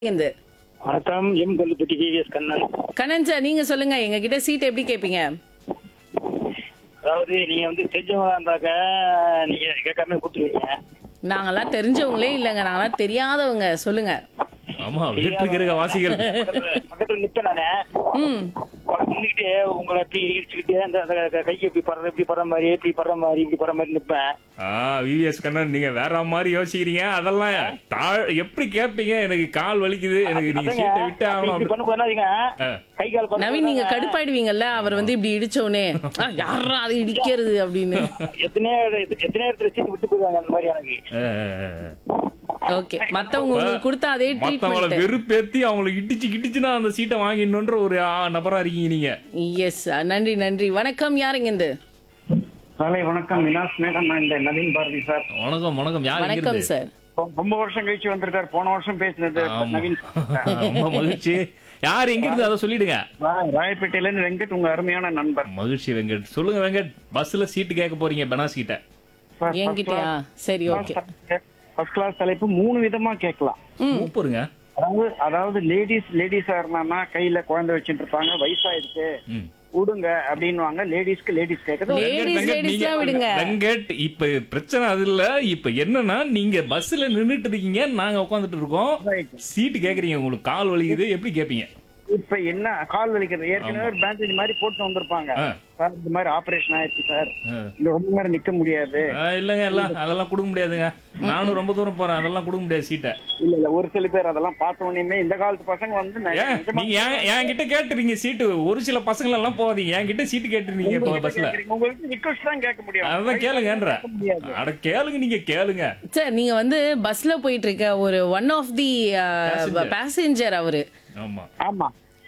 இருந்து வணக்கம் M Kollupatti VVS Kannan Kannan sir நீங்க சொல்லுங்க எங்க கிட்ட சீட் எப்படி கேட்பீங்க அதாவது நீங்க வந்து தெரிஞ்சவங்களா இருந்தாக்க நீங்க கேட்காம கொடுத்துருவீங்க நாங்கெல்லாம் தெரிஞ்சவங்களே இல்லைங்க நாங்கெல்லாம் தெரியாதவங்க சொல்லுங்க ஆமா வீட்டுக்கு வாசிகள் பக்கத்துல பக்கத்துல நிப்பேன் நானு ம் நின்றுக்கிட்டு உங்களை இப்படி இடிச்சுக்கிட்டு அந்த அந்த க- கையை இப்படி படுற இப்படி படுற மாதிரி இப்படி படுற மாதிரி இப்படி படுற மாதிரி நிப்பேன் ஆ விவிஎஸ் கண்ணன் நீங்க வேற மாதிரி யோசிக்கிறீங்க அதெல்லாம் தா- எப்படி கேட்பீங்க எனக்கு கால் வலிக்குது எனக்கு நீங்க அதாங்க, சீட்டை விட்டு அப்படி ஆகணும் இப்படி பண்ண போனாதீங்க ஆ. கை கால் பண்ண நவீன் நீங்க போனாங்க. கடுப்பாயிடுவீங்கல்ல அவர் வந்து இப்படி இடிச்சோனே யாரா அது இடிக்கிறது அப்படின்னு எத்தனையோ எத்த- எத்தனையோ இடத்துல சீட்டு விட்டு போயிருவாங்க அந்த மாதிரி எனக்கு ஆ, ஆ, ஆ. ஓகே மத்தவங்க உங்களுக்கு கொடுத்த அதே மத்தவங்கள ட்ரீட்மெண்ட் வெறுப்பேத்தி அவங்களை இடிச்சு கிடிச்சுன்னா அந்த சீட்டை வாங்கிடணுன்ற ஒரு ஆ, நபரா இருக்கீங்க நீங்க எஸ் நன்றி நன்றி வணக்கம் யாருங்க இருந்து காலை வணக்கம் வினாஸ் மேடம் நான் இந்த நவீன் பாரதி சார் வணக்கம் வணக்கம் யார் வணக்கம் இங்கிருந்து? சார் ரொம்ப வருஷம் கழிச்சு வந்திருக்காரு போன வருஷம் பேசினது ஆமா. நவீன் ரொம்ப மகிழ்ச்சி யார் எங்க இருந்து அதை சொல்லிடுங்க ராயப்பேட்டையில இருந்து வெங்கட் உங்க அருமையான நண்பர் மகிழ்ச்சி வெங்கட் சொல்லுங்க வெங்கட் பஸ்ல சீட்டு கேட்க போறீங்க பெனாஸ் கிட்ட என்கிட்டயா சரி ஓகே ஃபர்ஸ்ட் கிளாஸ் தலைப்பு மூணு விதமா கேட்கலாம் சூப்பருங்க அதாவது அதாவது லேடிஸ் லேடிஸா இருந்தாங்கன்னா கையில குழந்தை வச்சுட்டு இருப்பாங்க வயசாயிருக்கு ம். விடுங்க அப்படின்னுவாங்க லேடிஸ்க்கு லேடிஸ் கேட்கறது Ladies, வெங்கட், வெங்கட், ladies நீங்க- எல்லாம் விடுங்க. வெங்கட் இப்ப பிரச்சனை அது இல்ல இப்ப என்னன்னா நீங்க பஸ்ல நின்னுட்டு இருக்கீங்க நாங்க உட்காந்துட்டு இருக்கோம் Right. சீட்டு கேக்குறீங்க உங்களுக்கு கால் வலிக்குது எப்படி கேப்பீங்க இப்ப என்ன கால் வலிக்கிறது ஏற்கனவே ஒரு பேண்டேஜ் மாதிரி போட்டு வந்திருப்பாங்க ஆ. சார் இந்த மாதிரி ஆபரேஷன் ஆயிடுச்சு சார் ஆ. இந்த ரொம்ப நேரம் நிக்க முடியாது ஆ, இல்லங்க எல்லாம் அதெல்லாம் கொடுக்க முடியாதுங்க நானும் ரொம்ப தூரம் போறேன் அதெல்லாம் கொடுக்க முடியாது சீட்டை இல்ல இல்ல ஒரு சில பேர் அதெல்லாம் பார்த்த உடனே இந்த காலத்து பசங்க வந்து நி- ஏன் நிஜமா நீங்க ஏன் என்கிட்ட கேட்டுறீங்க சீட்டு ஒரு சில பசங்க எல்லாம் போகாதீங்க என்கிட்ட சீட்டு கேட்டுறீங்க இப்போ உங்ககிட்ட பஸ்ல கேக்குறீங்க. உங்களுக்கு ரிக்வஸ்ட் தான் கேட்க முடியும் அதான் கேளுங்கன்ற கேட்க முடியாது அட கேளுங்க நீங்க கேளுங்க சார் நீங்க வந்து பஸ்ல போயிட்டு இருக்க ஒரு one of the Passenger. Passenger அவரு ஆமா ஆமா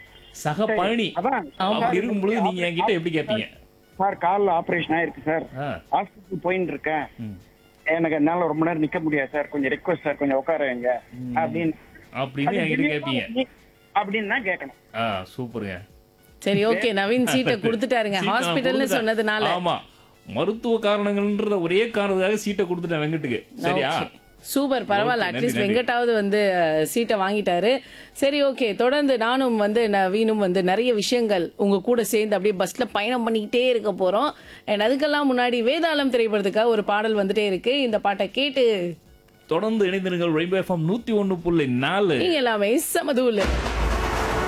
சக பயணி அதான் அப்படி இருக்கும் பொழுது நீங்க என்கிட்ட எப்படி கேட்பீங்க சார் கால்ல ஆபரேஷன் ஆயிருக்கு சார் ஆ. ஹாஸ்பிட்டல் போயின்னு இருக்கேன் ம். எனக்கு என்னால ரொம்ப நேரம் நிக்க முடியாது சார் கொஞ்சம் ரெக்வஸ்ட் சார் கொஞ்சம் உட்கார வைங்க அப்படின்னு அப்படின்னு என்கிட்ட கேட்பீங்க அப்படின்னு தான் கேட்கணும் ஆ சூப்பருங்க சரி ஓகே நவீன் சீட்டை கொடுத்துட்டாருங்க சீட்டை நான் ஹாஸ்பிட்டல்னு கொடுத்துட்டேன். சொன்னதுனால ஆமா மருத்துவ காரணங்கள்ன்ற ஒரே காரணத்துக்காக சீட்டை கொடுத்துட்டேன் வெங்கட்டுக்கு சரியா சூப்பர் பரவாயில்ல Okay, அட்லீஸ்ட் நன்றி, நன்றி. வெங்கட்டாவது வந்து அஹ், சீட்டை வாங்கிட்டாரு சரி ஓகே தொடர்ந்து நானும் வந்து நவீனும் வந்து நிறைய விஷயங்கள் உங்க கூட சேர்ந்து அப்படியே பஸ்ல பயணம் பண்ணிக்கிட்டே இருக்க போறோம் அண்ட் அதுக்கெல்லாம் முன்னாடி வேதாளம் திரைப்படத்துக்காக ஒரு பாடல் வந்துட்டே இருக்கு இந்த பாட்டை கேட்டு தொடர்ந்து இணைந்திருங்கள் ரெயின்போ எஃப்எம் நூத்தி ஒண்ணு புள்ளி நாலு நீங்க எல்லாமே சமதூல